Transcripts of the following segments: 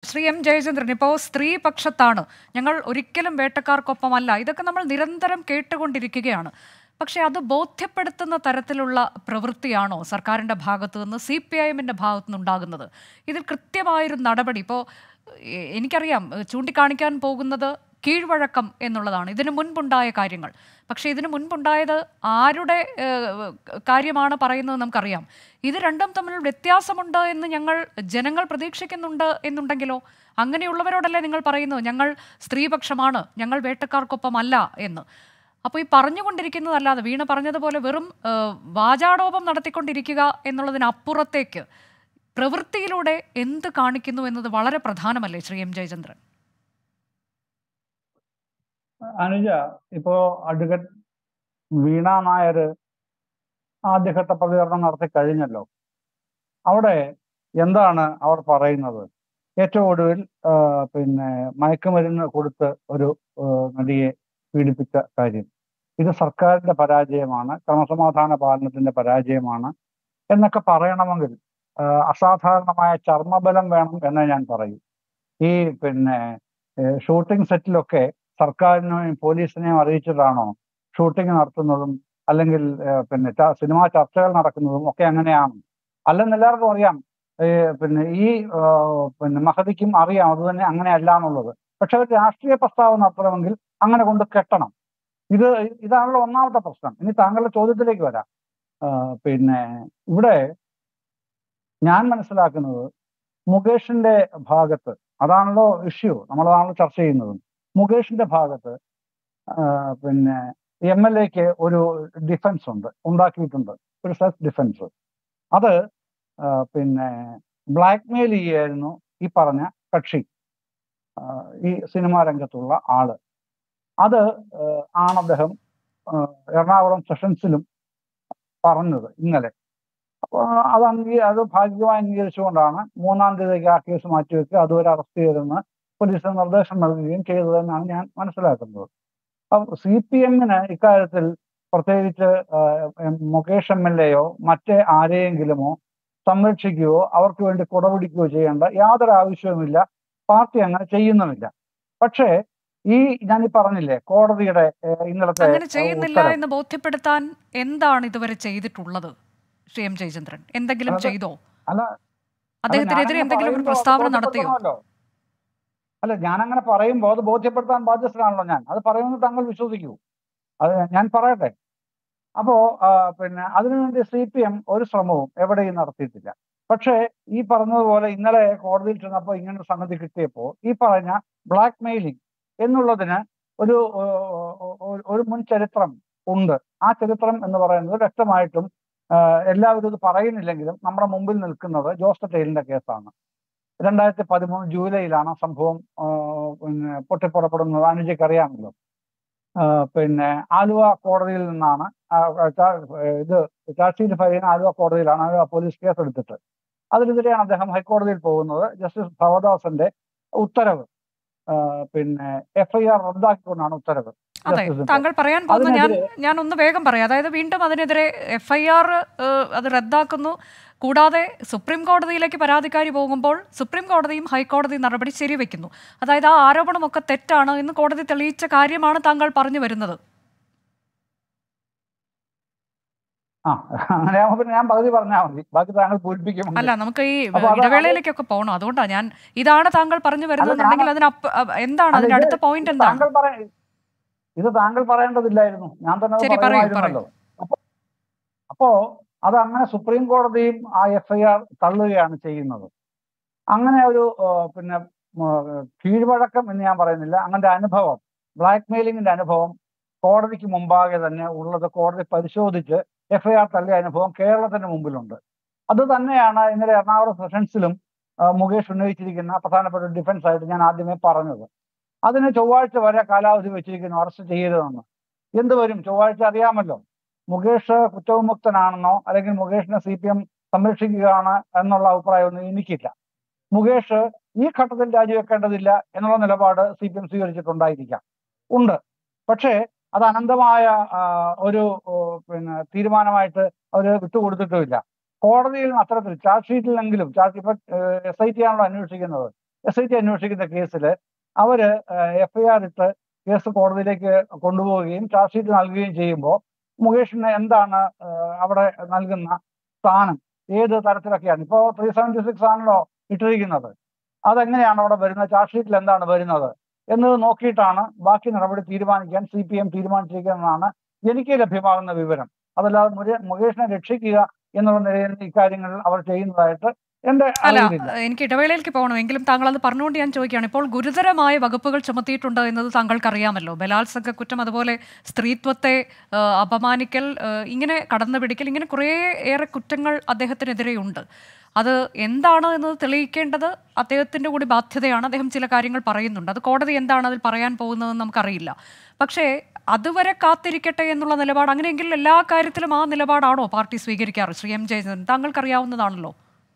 Shri M Jayachandran ഇപ്പോൾ സ്ത്രീ പക്ഷത്താണ് ഞങ്ങൾ ഒരിക്കലും വേട്ടക്കാർക്കൊപ്പമല്ല ഇതൊക്കെ നമ്മൾ നിരന്തരം കേട്ടുകൊണ്ടിരിക്കുകയാണ് പക്ഷേ അത് ബോധ്യപ്പെടുത്തുന്ന തരത്തിലുള്ള പ്രവൃത്തിയാണോ സർക്കാരിൻ്റെ ഭാഗത്തു നിന്ന് സി പി ഐ എമ്മിൻ്റെ ഭാഗത്തു നിന്നുണ്ടാകുന്നത് ഇതിൽ കൃത്യമായൊരു നടപടി ഇപ്പോൾ എ- എനിക്കറിയാം ഏഹ് ചൂണ്ടിക്കാണിക്കാൻ പോകുന്നത് കീഴ്വഴക്കം എന്നുള്ളതാണ് ഇതിനു മുൻപുണ്ടായ കാര്യങ്ങൾ പക്ഷേ ഇതിനു മുൻപുണ്ടായത് ആരുടെ ഏഹ്, കാര്യമാണ് പറയുന്നത് നമുക്കറിയാം ഇത് രണ്ടും തമ്മിൽ വ്യത്യാസമുണ്ട് എന്ന് ഞങ്ങൾ ജനങ്ങൾ പ്രതീക്ഷിക്കുന്നുണ്ട് എന്നുണ്ടെങ്കിലോ അങ്ങനെയുള്ളവരോടല്ലേ നിങ്ങൾ പറയുന്നത് ഞങ്ങൾ സ്ത്രീപക്ഷമാണ് ഞങ്ങൾ വേട്ടക്കാർക്കൊപ്പമല്ല എന്ന് അപ്പോൾ ഈ പറഞ്ഞുകൊണ്ടിരിക്കുന്നതല്ലാതെ വീണ പറഞ്ഞതുപോലെ വെറും ഏഹ്, വാചാടോപം നടത്തിക്കൊണ്ടിരിക്കുക എന്നുള്ളതിനപ്പുറത്തേക്ക് പ്രവൃത്തിയിലൂടെ എന്ത് കാണിക്കുന്നു എന്നത് വളരെ പ്രധാനമല്ലേ ശ്രീ എം ജയചന്ദ്രൻ അനുജ ഇപ്പോ അഡ്വക്കേറ്റ് വീണ നായർ ആദ്യഘട്ട പ്രതികരണം നടത്തി കഴിഞ്ഞല്ലോ അവിടെ എന്താണ് അവർ പറയുന്നത് ഏറ്റവും ഒടുവിൽ ആ, പിന്നെ മയക്കുമരുന്ന് കൊടുത്ത് ഒരു ആ, നടിയെ പീഡിപ്പിച്ച കാര്യം ഇത് സർക്കാരിന്റെ പരാജയമാണ് ക്രമസമാധാന പാലനത്തിന്റെ പരാജയമാണ് എന്നൊക്കെ പറയണമെങ്കിൽ ആ, അസാധാരണമായ ചർമ്മബലം വേണം എന്ന് ഞാൻ പറയും ഈ പിന്നെ ഷൂട്ടിംഗ് സെറ്റിലൊക്കെ സർക്കാരിനെയും പോലീസിനെയും അറിയിച്ചിട്ടാണോ ഷൂട്ടിംഗ് നടത്തുന്നതും അല്ലെങ്കിൽ ഏഹ്, പിന്നെ ച- സിനിമാ ചർച്ചകൾ നടക്കുന്നതും ഒക്കെ അങ്ങനെയാണ് അല്ലെന്ന് എല്ലാവർക്കും അറിയാം ഏഹ്, പിന്നെ ഈ ആഹ്, പിന്നെ മഹതിക്കും അറിയാം അത് തന്നെ അങ്ങനെയല്ല എന്നുള്ളത് പക്ഷെ ഒരു രാഷ്ട്രീയ പ്രസ്താവന നടത്തണമെങ്കിൽ അങ്ങനെ കൊണ്ട് കെട്ടണം ഇത് ഇതാണല്ലോ ഒന്നാമത്തെ പ്രശ്നം ഇനി താങ്കളുടെ ചോദ്യത്തിലേക്ക് വരാം ആഹ്, പിന്നെ ഇവിടെ ഞാൻ മനസ്സിലാക്കുന്നത് മുകേഷിന്റെ ഭാഗത്ത് അതാണല്ലോ ഇഷ്യൂ നമ്മളതാണല്ലോ ചർച്ച ചെയ്യുന്നത് മുകേഷിന്റെ ഭാഗത്ത് ആ, പിന്നെ എം എൽ എക്ക് ഒരു ഡിഫൻസ് ഉണ്ട് ഉണ്ടാക്കിയിട്ടുണ്ട് ഒരു സെൽഫ് ഡിഫൻസ് അത് ആ, പിന്നെ ബ്ലാക്ക്മെയിൽ ചെയ്യായിരുന്നു ഈ പറഞ്ഞ കക്ഷി ആ, ഈ സിനിമാ രംഗത്തുള്ള ആള് അത് ആ, ആണ് അദ്ദേഹം ആ, എറണാകുളം സെഷൻസിലും പറഞ്ഞത് ഇന്നലെ അപ്പോൾ അത് അംഗീ അത് ഭാഗ്യമായി അംഗീകരിച്ചുകൊണ്ടാണ് മൂന്നാം തീയതിക്ക് ആ കേസ് മാറ്റിവെക്കുക അതുവരെ അറസ്റ്റ് ചെയ്തെന്ന് പോലീസിന് നിർദ്ദേശം നൽകുകയും ചെയ്തതെന്നാണ് ഞാൻ മനസ്സിലാക്കുന്നത് അപ്പം സി പി എമ്മിന് ഇക്കാര്യത്തിൽ പ്രത്യേകിച്ച് ആ, എം, മുകേഷ് എം എൽ എയോ മറ്റേ ആരെയെങ്കിലുമോ സംരക്ഷിക്കുകയോ അവർക്ക് വേണ്ടി കുടപിടിക്കുകയോ ചെയ്യേണ്ട യാതൊരു ആവശ്യവുമില്ല പാർട്ടി അങ്ങനെ ചെയ്യുന്നുമില്ല പക്ഷേ ഈ ഞാൻ ഈ പറഞ്ഞില്ലേ കോടതിയുടെ ഏ, ഇന്നലത്തെ അങ്ങനെ ഏ, ചെയ്യുന്നില്ല ഉത്തരവ് എന്ന് ബോധ്യപ്പെടുത്താൻ എന്താണ് ഇതുവരെ ചെയ്തിട്ടുള്ളത് ശ്രീ എം ജയചന്ദ്രൻ എന്തെങ്കിലും അതെ. ചെയ്തോ അല്ല അദ്ദേഹത്തിനെതിരെ ഞാനങ്ങനെ എന്തെങ്കിലും ഒരു പറയുമ്പോ അത് പ്രസ്താവന നടത്തിയോ ബോധ്യപ്പെടുത്തണമല്ലോ. അല്ല ഞാനങ്ങനെ പറയുമ്പോൾ അത് ബോധ്യപ്പെടുത്താൻ ബാധ്യസ്ഥനാണല്ലോ ഞാൻ അത് പറയുമെന്ന് താങ്കൾ വിശ്വസിക്കൂ അത് ഞാൻ പറയട്ടെ അപ്പോ ആ, പിന്നെ അതിനുവേണ്ടി സി പി എം ഒരു ശ്രമവും എവിടെയും നടത്തിയിട്ടില്ല പക്ഷേ ഈ പറഞ്ഞതുപോലെ ഇന്നലെ കോടതിയിൽ ചെന്നപ്പോൾ ഇങ്ങനെ ഒരു സംഗതി കിട്ടിയപ്പോൾ ഈ പറഞ്ഞ ബ്ലാക്ക് മെയിലിംഗ് എന്നുള്ളതിന് ഒരു ഓ, ഓ, ഓ, ഒരു മുൻ ചരിത്രം ഉണ്ട് ആ ചരിത്രം എന്ന് പറയുന്നത് വ്യക്തമായിട്ടും ആ, എല്ലാവരും ഇത് പറയുന്നില്ലെങ്കിലും നമ്മുടെ മുമ്പിൽ നിൽക്കുന്നത് ജോസ് ടൈലിന്റെ കേസാണ് രണ്ടായിരത്തി പതിമൂന്ന് ജൂലൈയിലാണ് ആ സംഭവം ആ, പിന്നെ പൊട്ടിപ്പുറപ്പെടുന്നത് അനുജയ്ക്ക് അറിയാമല്ലോ ആ, പിന്നെ ആലുവ കോടതിയിൽ നിന്നാണ് ആ, ചാ- ഇത് ചാർജ് ഷീറ്റ് ഫയൽ ചെയ്യുന്ന ആലുവ കോടതിയിലാണ് ആലുവ പോലീസ് കേസ് എടുത്തിട്ട് അതിനെതിരെയാണ് അദ്ദേഹം ഹൈക്കോടതിയിൽ പോകുന്നത് ജസ്റ്റിസ് ഭവദാസന്റെ ഉത്തരവ് ആ, പിന്നെ എഫ്ഐആർ റദ്ദാക്കിക്കൊണ്ടാണ് ഉത്തരവ് അതെ ജസ്റ്റിസിന്റെ. താങ്കൾ പറയാൻ പോകുന്ന ഞാൻ അതിനെതിരെ- ഞാൻ ഒന്ന് വേഗം പറയാം അതായത് വീണ്ടും അതിനെതിരെ എഫ് ഐ ആർ അത് റദ്ദാക്കുന്നു കൂടാതെ സുപ്രീം കോടതിയിലേക്ക് പരാതിക്കാരി പോകുമ്പോൾ സുപ്രീം കോടതിയും ഹൈക്കോടതിയും നടപടി ശരിവെക്കുന്നു അതായത് ആ ആരോപണമൊക്കെ തെറ്റാണ് എന്ന് കോടതി തെളിയിച്ച കാര്യമാണ് താങ്കൾ പറഞ്ഞു വരുന്നത് ആ അങ്ങനെയാകുമ്പോൾ പിന്നെ ഞാൻ പകുതി പറഞ്ഞാൽ മതി ബാക്കി താങ്കൾ പൂരിപ്പിക്കും അല്ല നമുക്ക് ഈ അപ്പൊ അത് ഇടവേളയിലേക്കൊക്കെ പോകണം അതുകൊണ്ടാണ് ഞാൻ ഇതാണ് താങ്കൾ പറഞ്ഞു വരുന്നതെന്നുണ്ടെങ്കിൽ അതിന് അപ്പ- അ- എന്താണ് അല്ല, അതിന്റെ ഇത് അടുത്ത പോയിന്റ് എന്താണ് താങ്കൾ പറയ ഇത് താങ്കൾ പറയേണ്ടതില്ലായിരുന്നു ഞാൻ തന്നെ അത് ശരി, പറയൂ, പറയുമായിരുന്നല്ലോ അപ്പൊ അപ്പോ അത് അങ്ങനെ സുപ്രീം കോടതിയും ആ എഫ്ഐആർ തള്ളുകയാണ് ചെയ്യുന്നത് അങ്ങനെ ഒരു ആ, പിന്നെ ആ, കീഴ്വഴക്കം എന്ന് ഞാൻ പറയുന്നില്ല അങ്ങനത്തെ അനുഭവം ബ്ലാക്ക് മെയിലിംഗിന്റെ അനുഭവം കോടതിക്ക് മുമ്പാകെ തന്നെ ഉള്ളത് കോടതി പരിശോധിച്ച് എഫ്ഐആർ തള്ളിയ അനുഭവം കേരളത്തിന് മുമ്പിലുണ്ട് അത് തന്നെയാണ് ഇന്നലെ എറണാകുളം സെഷൻസിലും ആ, മുകേഷ് ഉന്നയിച്ചിരിക്കുന്ന പ്രധാനപ്പെട്ട ഒരു ഡിഫൻസ് ആയിട്ട് ഞാൻ ആദ്യമേ പറഞ്ഞത് അതിന് ചൊവ്വാഴ്ച വരെ കാലാവധി വെച്ചിരിക്കുന്നു അറസ്റ്റ് ചെയ്യരുതെന്ന് എന്ത് വരും ചൊവ്വാഴ്ച അറിയാമല്ലോ മുകേഷ് കുറ്റവിമുക്തനാണെന്നോ അല്ലെങ്കിൽ മുകേഷിനെ സി പി എം സംരക്ഷിക്കുകയാണ് എന്നുള്ള അഭിപ്രായമൊന്നും എനിക്കില്ല മുകേഷ് ഈ ഘട്ടത്തിൽ രാജിവെക്കേണ്ടതില്ല എന്നുള്ള നിലപാട് സി പി എം സ്വീകരിച്ചിട്ടുണ്ടായിരിക്കാം ഉണ്ട് പക്ഷേ അത് അനന്തമായ ആ, ഒരു ഓ, പിന്നെ തീരുമാനമായിട്ട് അവർ വിട്ടുകൊടുത്തിട്ടുമില്ല കോടതിയിൽ അത്തരത്തിൽ ചാർജ് ഷീറ്റിലെങ്കിലും ചാർജ് ഇപ്പൊ എസ് ഐ ടി ആണല്ലോ അന്വേഷിക്കുന്നത് എസ് ഐ ടി അന്വേഷിക്കുന്ന കേസിൽ അവര് എഫ്ഐആർ ഇട്ട് കേസ് കോടതിയിലേക്ക് കൊണ്ടുപോവുകയും ചാർജ് ഷീറ്റ് നൽകുകയും ചെയ്യുമ്പോൾ മുകേഷിന് എന്താണ് ഏഹ്, അവിടെ നൽകുന്ന സ്ഥാനം ഏത് തരത്തിലൊക്കെയാണ് ഇപ്പോൾ ത്രീ സെവൻറ്റി സിക്സ് ആണല്ലോ ഇട്ടിരിക്കുന്നത് അതെങ്ങനെയാണ് അവിടെ വരുന്നത് ചാർജ് ഷീറ്റിൽ എന്താണ് വരുന്നത് എന്നത് നോക്കിയിട്ടാണ് ബാക്കി നടപടി തീരുമാനിക്കാൻ സി പി എം തീരുമാനിച്ചിരിക്കുന്നതെന്നാണ് എനിക്ക് ലഭ്യമാകുന്ന വിവരം അതല്ലാതെ മുരേ- മുകേഷിനെ രക്ഷിക്കുക എന്നുള്ള നിലയിൽ ഇക്കാര്യങ്ങൾ അവർ ചെയ്യുന്നതായിട്ട് എന്റെ അല്ല അറിവിലില്ല എനിക്ക് ഇടവേളയിലേക്ക് പോകണം എങ്കിലും താങ്കൾ അത് പറഞ്ഞുകൊണ്ട് ഞാൻ ചോദിക്കുകയാണ് ഇപ്പോൾ ഗുരുതരമായ വകുപ്പുകൾ ചുമത്തിയിട്ടുണ്ട് എന്നത് താങ്കൾക്ക് അറിയാമല്ലോ ബലാത്സംഗ കുറ്റം അതുപോലെ സ്ത്രീത്വത്തെ ആ, അപമാനിക്കൽ ആ, ഇങ്ങനെ കടന്നു പിടിക്കൽ ഇങ്ങനെ കുറേ ഏറെ കുറ്റങ്ങൾ അദ്ദേഹത്തിനെതിരെയുണ്ട് അത് എന്താണ് എന്ന് തെളിയിക്കേണ്ടത് അദ്ദേഹത്തിന്റെ കൂടി ബാധ്യതയാണ് അദ്ദേഹം ചില കാര്യങ്ങൾ പറയുന്നുണ്ട് അത് കോടതി എന്താണ് അതിൽ പറയാൻ പോകുന്നതെന്ന് നമുക്കറിയില്ല പക്ഷേ അതുവരെ കാത്തിരിക്കട്ടെ എന്നുള്ള നിലപാട് അങ്ങനെയെങ്കിൽ എല്ലാ കാര്യത്തിലും ആ നിലപാടാണോ പാർട്ടി സ്വീകരിക്കാറ് ശ്രീ എം ജയചന്ദ്രൻ താങ്കൾക്കറിയാവുന്നതാണല്ലോ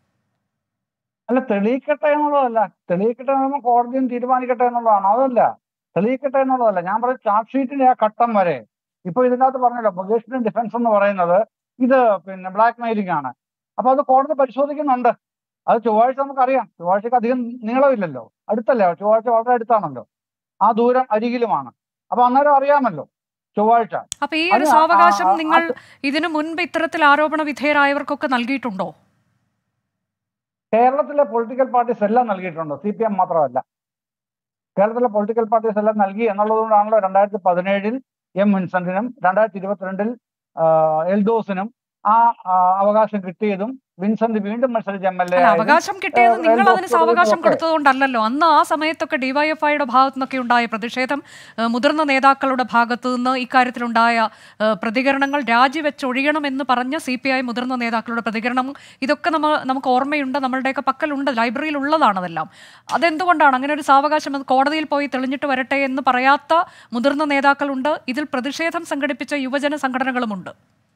അല്ല തെളിയിക്കട്ടെ എന്നുള്ളതല്ല തെളിയിക്കട്ടെ എന്ന് പറയുമ്പോൾ കോടതിയും തീരുമാനിക്കട്ടെ എന്നുള്ളതാണ് അതല്ല തെളിയിക്കട്ടെ എന്നുള്ളതല്ല ഞാൻ പറയും ചാർജ് ഷീറ്റിന്റെ ആ ഘട്ടം വരെ ഇപ്പൊ ഇതിനകത്ത് പറഞ്ഞല്ലോ മുകേഷിന്റെ ഡിഫൻസ് എന്ന് പറയുന്നത് ഇത് പിന്നെ ബ്ലാക്ക് മെയിലിംഗ് ആണ് അപ്പൊ അത് കോടതി പരിശോധിക്കുന്നുണ്ട് അത് ചൊവ്വാഴ്ച നമുക്കറിയാം ചൊവ്വാഴ്ചക്ക് അധികം നീളമില്ലല്ലോ അടുത്തല്ലേ ചൊവ്വാഴ്ച വളരെ അടുത്താണല്ലോ ആ ദൂരം അരികിലുമാണ് അപ്പൊ അന്നേരം അറിയാമല്ലോ ചൊവ്വാഴ്ച അപ്പൊ ഈ അത് ഒരു ആ- സാവകാശം ആ- നിങ്ങൾ ഇതിനു മുൻപ് ഇത്തരത്തിൽ ആരോപണ വിധേയരായവർക്കൊക്കെ നൽകിയിട്ടുണ്ടോ കേരളത്തിലെ പൊളിറ്റിക്കൽ പാർട്ടീസ് എല്ലാം നൽകിയിട്ടുണ്ട് സി പി എം മാത്രമല്ല കേരളത്തിലെ പൊളിറ്റിക്കൽ പാർട്ടീസ് എല്ലാം നൽകി എന്നുള്ളതുകൊണ്ടാണല്ലോ രണ്ടായിരത്തി പതിനേഴിൽ എം വിൻസെന്റിനും രണ്ടായിരത്തി ഇരുപത്തിരണ്ടിൽ എൽദോസിനും ആ ആ, അവകാശം കിട്ടിയതും വിൻസെന്റ് വീണ്ടും മത്സരിച്ച എം എൽ എ അല്ല അവകാശം കിട്ടിയത് ഏഹ്, നിങ്ങൾ അതിന് എൽദോസ് സാവകാശം ഒക്കെ. കൊടുത്തതുകൊണ്ടല്ലല്ലോ അന്ന് ആ സമയത്തൊക്കെ ഡിവൈഎഫ്ഐയുടെ ഭാഗത്തു നിന്നൊക്കെ ഉണ്ടായ പ്രതിഷേധം ഏഹ്, മുതിർന്ന നേതാക്കളുടെ ഭാഗത്തു നിന്ന് ഇക്കാര്യത്തിലുണ്ടായ ഏഹ്, പ്രതികരണങ്ങൾ രാജിവെച്ചൊഴിയണമെന്ന് പറഞ്ഞ സി പി ഐ മുതിർന്ന നേതാക്കളുടെ പ്രതികരണം ഇതൊക്കെ നമ്മ നമുക്ക് ഓർമ്മയുണ്ട് നമ്മളുടെയൊക്കെ പക്കലുണ്ട് ലൈബ്രറിയിൽ ഉള്ളതാണ് അതെല്ലാം അതെന്തുകൊണ്ടാണ് അങ്ങനെ ഒരു സാവകാശം അത് കോടതിയിൽ പോയി തെളിഞ്ഞിട്ട് വരട്ടെ എന്ന് പറയാത്ത മുതിർന്ന നേതാക്കളുണ്ട് ഇതിൽ പ്രതിഷേധം സംഘടിപ്പിച്ച യുവജന സംഘടനകളുമുണ്ട്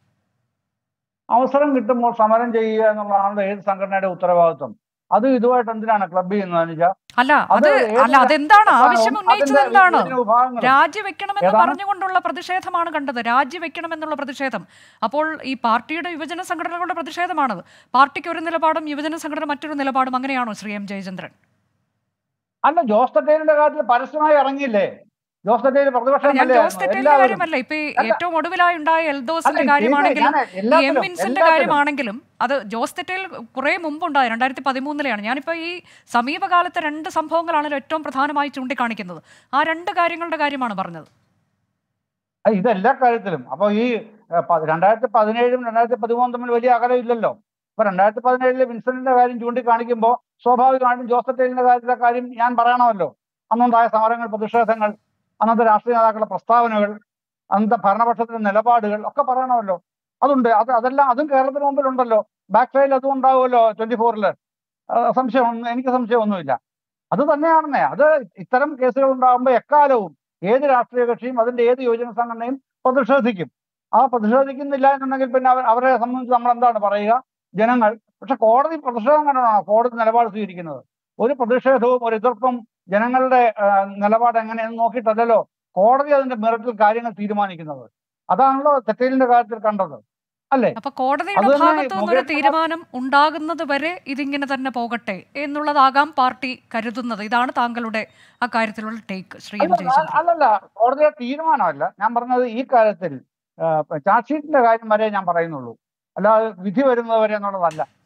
അവസരം കിട്ടുമ്പോൾ സമരം ചെയ്യുക എന്നുള്ളതാണ് ഏത് സംഘടനയുടെ ഉത്തരവാദിത്വം അത് ഇതുമായിട്ട് എന്തിനാണ് ക്ലബ് ചെയ്യുന്നത് അനുജ അല്ല അത് ഏത് അല്ല അതെന്താണ് ആവശ്യം അതിന്റെ ഉന്നയിച്ചത് എന്താണ് വിഭജന വിഭാഗങ്ങൾ രാജിവെക്കണമെന്ന് ഏതാണ്? പറഞ്ഞുകൊണ്ടുള്ള പ്രതിഷേധമാണ് കണ്ടത് രാജിവെക്കണമെന്നുള്ള പ്രതിഷേധം അപ്പോൾ ഈ പാർട്ടിയുടെ യുവജന സംഘടനകളുടെ പ്രതിഷേധമാണത് പാർട്ടിക്ക് ഒരു നിലപാടും യുവജന സംഘടന മറ്റൊരു നിലപാടും അങ്ങനെയാണോ ശ്രീ എം ജയചന്ദ്രൻ അല്ല ജോസ് തെറ്റേലിന്റെ കാര്യത്തിൽ പരസ്യമായി ഇറങ്ങിയില്ലേ ജോസ് തെറ്റേല് പ്രതിപക്ഷം ഞാൻ അല്ലേ ജോസ് ആയിരുന്നു? തെറ്റേലിന്റെ എല്ലാവരും കാര്യമല്ല ഇപ്പൊ ഈ അല്ല. ഏറ്റവും ഒടുവിലായി ഉണ്ടായ എൽദോസിന്റെ അല്ല, ഇത് കാര്യമാണെങ്കിലും ഞാൻ ഈ എം എല്ലാത്തിലും- വിൻസെന്റ് എല്ലാത്തിലും. കാര്യമാണെങ്കിലും അത് ജോസ് തെറ്റേൽ കുറെ മുമ്പുണ്ടായി രണ്ടായിരത്തി പതിമൂന്നിലെയാണ് ഞാനിപ്പോ ഈ സമീപകാലത്തെ രണ്ട് സംഭവങ്ങളാണല്ലോ ഏറ്റവും പ്രധാനമായി ചൂണ്ടിക്കാണിക്കുന്നത് ആ രണ്ട് കാര്യങ്ങളുടെ കാര്യമാണ് പറഞ്ഞത് അത് ഇതെല്ലാ കാര്യത്തിലും അപ്പൊ ഈ ഏഹ്, പ- രണ്ടായിരത്തി പതിനേഴും രണ്ടായിരത്തി പതിമൂന്നും തമ്മിൽ വലിയ അകലം ഇല്ലല്ലോ അപ്പൊ രണ്ടായിരത്തി പതിനേഴിലെ വിൻസെന്റിന്റെ കാര്യം ചൂണ്ടിക്കാണിക്കുമ്പോൾ സ്വാഭാവികമായിട്ടും ജോസ് തെറ്റേലിന്റെ കാര്യത്തിലെ കാര്യം ഞാൻ പറയണമല്ലോ അന്നുണ്ടായ സമരങ്ങൾ പ്രതിഷേധങ്ങൾ അന്നത്തെ രാഷ്ട്രീയ നേതാക്കളുടെ പ്രസ്താവനകൾ അന്നത്തെ ഭരണപക്ഷത്തിന്റെ നിലപാടുകൾ ഒക്കെ പറയണമല്ലോ അതുണ്ട് അത് അതെല്ലാം അതും കേരളത്തിന് മുമ്പിലുണ്ടല്ലോ ബാക്ക് സൈഡിൽ അതും ഉണ്ടാവുമല്ലോ ട്വന്റി ഫോറില് സംശയം ഒന്നും- എനിക്ക് സംശയമൊന്നുമില്ല അത് തന്നെയാണെന്നേ അത് ഇത്തരം കേസുകൾ ഉണ്ടാകുമ്പോൾ എക്കാലവും ഏത് രാഷ്ട്രീയ കക്ഷിയും അതിന്റെ ഏത് യുവജന സംഘടനയും പ്രതിഷേധിക്കും ആ പ്രതിഷേധിക്കുന്നില്ല എന്നുണ്ടെങ്കിൽ പിന്നെ അവർ അവരെ സംബന്ധിച്ച് നമ്മൾ എന്താണ് പറയുക ജനങ്ങൾ പക്ഷെ കോടതി പ്രതിഷേധം കണ്ടാണോ കോടതി നിലപാട് സ്വീകരിക്കുന്നത് ഒരു പ്രതിഷേധവും ഒരു എതിർപ്പും ജനങ്ങളുടെ ആ, നിലപാട് എങ്ങനെയെന്ന് നോക്കിയിട്ടല്ലല്ലോ കോടതി അതിന്റെ മെറിറ്റിൽ കാര്യങ്ങൾ തീരുമാനിക്കുന്നത് അതാണല്ലോ തെറ്റേലിന്റെ കാര്യത്തിൽ കണ്ടത് അല്ലേ അപ്പൊ കോടതിയുടെ അത് തന്നെ ഭാഗത്തു നിന്നൊരു മുകേഷ് തീരുമാനം ഉണ്ടാകുന്നത് വരെ ഇതിങ്ങനെ തന്നെ പോകട്ടെ എന്നുള്ളതാകാം പാർട്ടി കരുതുന്നത് ഇതാണ് താങ്കളുടെ അക്കാര്യത്തിലുള്ള ടേക്ക് ശ്രീ എം അല്ല, ജയചന്ദ്രൻ അല്ലല്ല കോടതിയുടെ തീരുമാനമല്ല ഞാൻ പറഞ്ഞത് ഈ കാര്യത്തിൽ ചാർജ് ഷീറ്റിന്റെ കാര്യം വരെ ഞാൻ പറയുന്നുള്ളൂ അല്ലാതെ വിധി വരുന്നത് വരെ എന്നുള്ളതല്ല